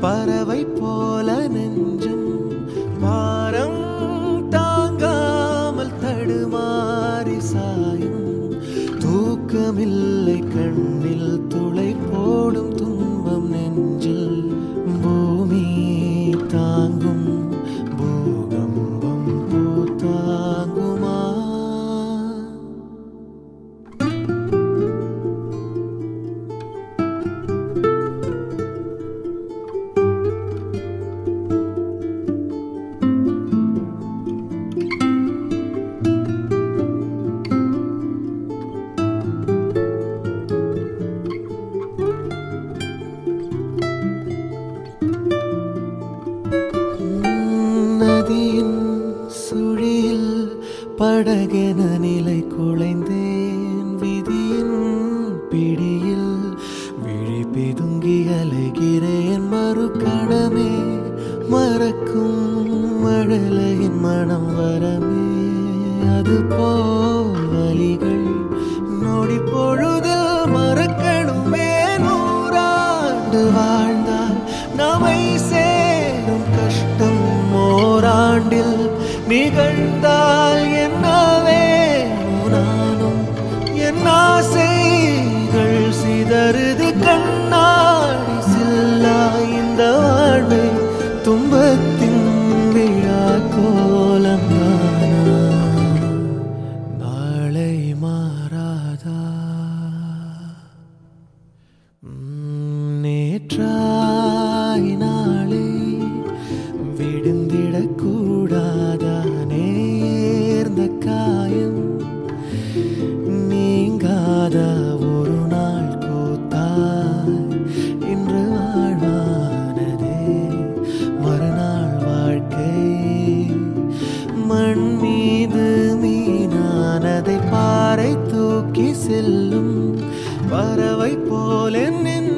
பறவை போல நெஞ்சும் பாரம் தாங்காமல் தடுமாறி சாயும் தூக்கமில்லை கண்ணில் துளை போடும் துன்பம் நெஞ்சில் பூமி தாங்கும் பூகம்பம் பூத்தாங்குமா நதியின் சுழியில் படகென நிலை குலைந்தேன் விதியின் பிடியில் விழி பிதுங்கி அலைகிறேன் மறு கணமே மறக்கும் மழலையின் மனம் வரமே அது போல் வலிகள் நொடி பொழுதில் மறக்கணுமே நூறாண்டு வாழ்ந்தால் நம்மை சேரும் கஷ்டம் ஓராண்டில் நிகழ்ந்தால் என்னவே நானும் என் ஆசைகள் சிதறுது கண்ணாடி சில்லா இந்த வாழ்வை துன்பத்தின் விழா கோலம் நாளை மாறாதா உம், நேற்றாய் நாளை விடுந்திடக்கூடாதா நேர்ந்த காயம் நீங்காத ஒரு நாள் கூத்தாய் இன்று வாழ்வானதே மறுநாள் வாழ்க்கை மண் மீது மீனானதை பாறை தூக்கி செல்லும் பறவை போல நின்